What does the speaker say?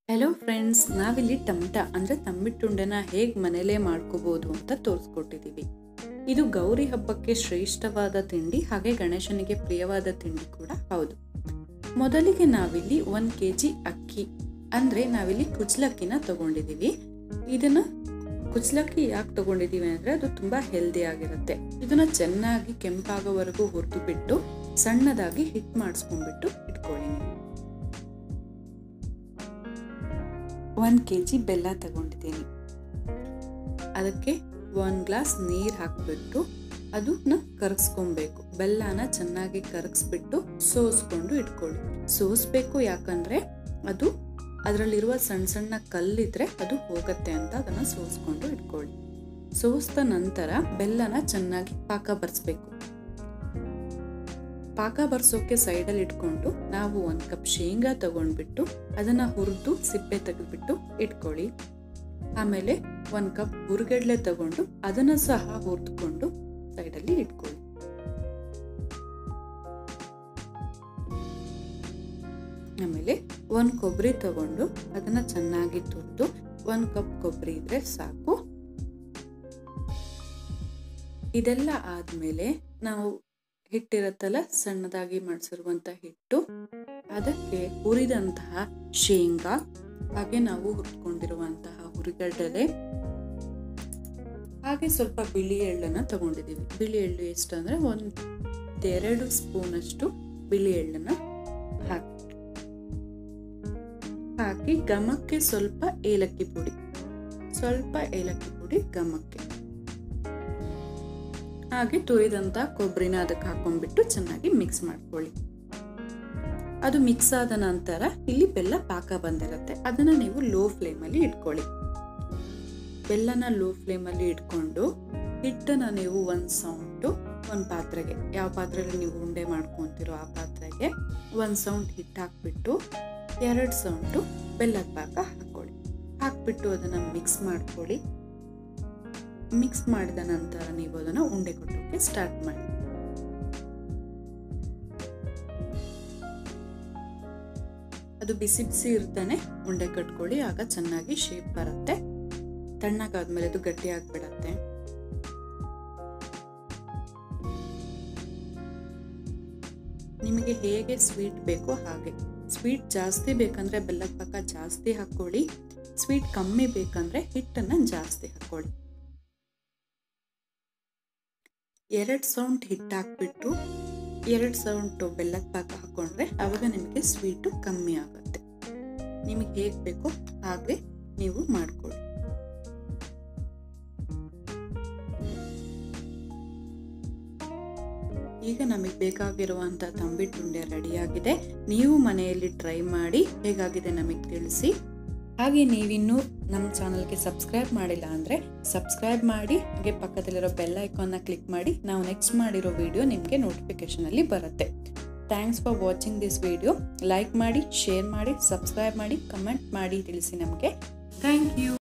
hello friends ನಾವಿಲ್ಲಿ tomato ಅಂದರೆ ತಂಬಿಟ್ಟುಂಡೆನ ಹೇಗೆ ಮನೇಲೇ ಮಾಡ್ಕೋಬೋದು ಅಂತ ತೋರಿಸ್ಕೊಟ್ಟಿದ್ದೀವಿ ಇದು ಗೌರಿ ಹಬ್ಬಕ್ಕೆ ಶ್ರೇಷ್ಠವಾದ ತಿಂಡಿ ಹಾಗೆ ಗಣೇಶನಿಗೆ ಪ್ರಿಯವಾದ ತಿಂಡಿ ಕೂಡ ಹೌದು ಮೊದಲಿಗೆ ನಾವಿಲ್ಲಿ ಒಂದು ಕೆ ಜಿ ಅಕ್ಕಿ ಅಂದರೆ ನಾವಿಲ್ಲಿ ಕುಚ್ಚಲಕ್ಕಿನ ತಗೊಂಡಿದ್ದೀವಿ ಇದನ್ನ ಕುಚ್ಚಲಕ್ಕಿ ಯಾಕೆ ತಗೊಂಡಿದ್ದೀವಿ ಅಂದರೆ ಅದು ತುಂಬ ಹೆಲ್ದಿ ಆಗಿರುತ್ತೆ ಇದನ್ನ ಚೆನ್ನಾಗಿ ಕೆಂಪಾಗೋವರೆಗೂ ಹುರಿದು ಬಿಟ್ಟು ಸಣ್ಣದಾಗಿ ಹಿಟ್ ಮಾಡಿಸ್ಕೊಂಡ್ಬಿಟ್ಟು ಇಟ್ಕೊಳ್ಳಿ ನೀವು ಒಂದು ಕೆ ಜಿ ಬೆಲ್ಲ ತಗೊಂಡಿದ್ದೀನಿ ಅದಕ್ಕೆ ಒಂದು ಗ್ಲಾಸ್ ನೀರು ಹಾಕಿಬಿಟ್ಟು ಅದನ್ನ ಕರಗಿಸ್ಕೊಬೇಕು ಬೆಲ್ಲನ ಚೆನ್ನಾಗಿ ಕರಗಿಸ್ಬಿಟ್ಟು ಸೋಸ್ಕೊಂಡು ಇಟ್ಕೊಳ್ಳಿ ಸೋಸ್ಬೇಕು ಯಾಕಂದ್ರೆ ಅದು ಅದರಲ್ಲಿರುವ ಸಣ್ಣ ಸಣ್ಣ ಕಲ್ಲಿದ್ರೆ ಅದು ಹೋಗತ್ತೆ ಅಂತ ಅದನ್ನ ಸೋಸ್ಕೊಂಡು ಇಟ್ಕೊಳ್ಳಿ ಸೋಸ್ದ ನಂತರ ಬೆಲ್ಲನ ಚೆನ್ನಾಗಿ ಪಾಕ ಬರ್ಸ್ಬೇಕು ಪಾಕ ಬರ್ಸೋಕೆ ಸೈಡಲ್ಲಿ ಇಟ್ಕೊಂಡು ನಾವು ಒಂದು ಕಪ್ ಶೇಂಗಾ ತಗೊಂಡ್ಬಿಟ್ಟು ಅದನ್ನ ಹುರಿದು ಸಿಪ್ಪೆ ತೆಗೆದ್ಬಿಟ್ಟು ಇಟ್ಕೊಳ್ಳಿ ಆಮೇಲೆ ಒಂದು ಕಪ್ ಹುರುಗಡ್ಲೆ ತಗೊಂಡು ಅದನ್ನ ಸಹ ಹುರಿದುಕೊಂಡು ಸೈಡಲ್ಲಿ ಇಟ್ಕೊಳ್ಳಿ ಆಮೇಲೆ ಒಂದು ಕೊಬ್ಬರಿ ತಗೊಂಡು ಅದನ್ನ ಚೆನ್ನಾಗಿ ತುರಿದು ಒಂದು ಕಪ್ ಕೊಬ್ಬರಿ ಇದ್ರೆ ಸಾಕು ಇದೆಲ್ಲ ಆದ್ಮೇಲೆ ನಾವು ಹಿಟ್ಟಿರತ್ತಲ್ಲ ಸಣ್ಣದಾಗಿ ಮಾಡಿಸಿರುವಂತ ಹಿಟ್ಟು ಅದಕ್ಕೆ ಹುರಿದಂತಹ ಶೇಂಗಾ ಹಾಗೆ ನಾವು ಹುರ್ಕೊಂಡಿರುವಂತಹ ಹುರಿಗಡ್ಡೆ ಹಾಗೆ ಸ್ವಲ್ಪ ಬಿಳಿ ಎಳ್ಳನ್ನ ತಗೊಂಡಿದ್ದೀವಿ ಬಿಳಿ ಎಳ್ಳು ಎಷ್ಟು ಅಂದ್ರೆ ಒಂದೆರಡು ಸ್ಪೂನ್ ಅಷ್ಟು ಬಿಳಿ ಎಳ್ಳನ್ನ ಹಾಕಿ ಹಾಕಿ ಗಮಕ್ಕೆ ಸ್ವಲ್ಪ ಏಲಕ್ಕಿ ಪುಡಿ ಸ್ವಲ್ಪ ಏಲಕ್ಕಿ ಪುಡಿ ಗಮಕ್ಕೆ ಹಾಗೆ ತುರಿದಂತ ಕೊಬ್ಬರಿನ ಅದಕ್ಕೆ ಹಾಕೊಂಡ್ಬಿಟ್ಟು ಚೆನ್ನಾಗಿ ಮಿಕ್ಸ್ ಮಾಡ್ಕೊಳ್ಳಿ ಅದು ಮಿಕ್ಸ್ ಆದ ನಂತರ ಇಲ್ಲಿ ಬೆಲ್ಲ ಪಾಕ ಬಂದಿರುತ್ತೆ ಅದನ್ನ ನೀವು ಲೋ ಫ್ಲೇಮಲ್ಲಿ ಇಟ್ಕೊಳ್ಳಿ ಬೆಲ್ಲನ ಲೋ ಫ್ಲೇಮಲ್ಲಿ ಇಟ್ಕೊಂಡು ಹಿಟ್ಟನ್ನ ನೀವು ಒಂದು ಸೌಂಡು ಒಂದು ಪಾತ್ರೆಗೆ ಯಾವ ಪಾತ್ರೆಯಲ್ಲಿ ನೀವು ಉಂಡೆ ಮಾಡ್ಕೊತಿರೋ ಆ ಪಾತ್ರೆಗೆ ಒಂದು ಸೌಂಡ್ ಹಿಟ್ಟು ಹಾಕ್ಬಿಟ್ಟು ಎರಡು ಸೌಂಡು ಬೆಲ್ಲದ ಪಾಕ ಹಾಕ್ಕೊಳ್ಳಿ ಹಾಕ್ಬಿಟ್ಟು ಅದನ್ನು ಮಿಕ್ಸ್ ಮಾಡ್ಕೊಳ್ಳಿ ಮಿಕ್ಸ್ ಮಾಡಿದ ನಂತರ ನೀವು ಅದನ್ನು ಉಂಡೆ ಕೊಟ್ಟೋಕೆ ಸ್ಟಾರ್ಟ್ ಮಾಡಿ ಅದು ಬಿಸಿ ಬಿಸಿ ಇರ್ತಾನೆ ಉಂಡೆ ಕಟ್ಕೊಳ್ಳಿ ಆಗ ಚೆನ್ನಾಗಿ ಶೇಪ್ ಬರುತ್ತೆ ತಣ್ಣಗಾದ್ಮೇಲೆ ಅದು ಗಟ್ಟಿ ಆಗ್ಬಿಡತ್ತೆ ನಿಮಗೆ ಹೇಗೆ ಸ್ವೀಟ್ ಬೇಕೋ ಹಾಗೆ ಸ್ವೀಟ್ ಜಾಸ್ತಿ ಬೇಕಂದ್ರೆ ಬೆಲ್ಲದ ಪಾಕ ಜಾಸ್ತಿ ಹಾಕೊಳ್ಳಿ ಸ್ವೀಟ್ ಕಮ್ಮಿ ಬೇಕಂದ್ರೆ ಹಿಟ್ಟನ್ನ ಜಾಸ್ತಿ ಹಾಕೊಳ್ಳಿ ಎರಡು ಸೌಂಡ್ ಹಿಟ್ಟು ಹಾಕ್ಬಿಟ್ಟು ಎರಡು ಸೌಂಡ್ ಬೆಲ್ಲದ ಪಾಕ ಹಾಕೊಂಡ್ರೆ ಅವಾಗ ನಿಮಗೆ ಸ್ವೀಟು ಕಮ್ಮಿ ಆಗುತ್ತೆ ನಿಮಗೆ ಹೇಗೆ ಬೇಕೋ ಹಾಗೆ ನೀವು ಮಾಡ್ಕೊಳ್ಳಿ ಈಗ ನಮಗೆ ಬೇಕಾಗಿರುವಂಥ ತಂಬಿಟ್ಟುಂಡೆ ರೆಡಿಯಾಗಿದೆ ನೀವು ಮನೆಯಲ್ಲಿ ಟ್ರೈ ಮಾಡಿ ಹೇಗಾಗಿದೆ ನಮಗೆ ತಿಳಿಸಿ ಹಾಗೆ ನೀವಿನ್ನೂ ನಮ್ಮ ಚಾನಲ್ಗೆ ಸಬ್ಸ್ಕ್ರೈಬ್ ಮಾಡಿಲ್ಲ ಅಂದರೆ ಸಬ್ಸ್ಕ್ರೈಬ್ ಮಾಡಿ ಹಾಗೆ ಪಕ್ಕದಲ್ಲಿರೋ ಬೆಲ್ ಐಕಾನ್ನ ಕ್ಲಿಕ್ ಮಾಡಿ ನಾವು ನೆಕ್ಸ್ಟ್ ಮಾಡಿರೋ ವಿಡಿಯೋ ನಿಮಗೆ ನೋಟಿಫಿಕೇಷನಲ್ಲಿ ಬರುತ್ತೆ thanks for watching this video like ಮಾಡಿ ಶೇರ್ ಮಾಡಿ ಸಬ್ಸ್ಕ್ರೈಬ್ ಮಾಡಿ ಕಮೆಂಟ್ ಮಾಡಿ ತಿಳಿಸಿ ನಮಗೆ ಥ್ಯಾಂಕ್ ಯು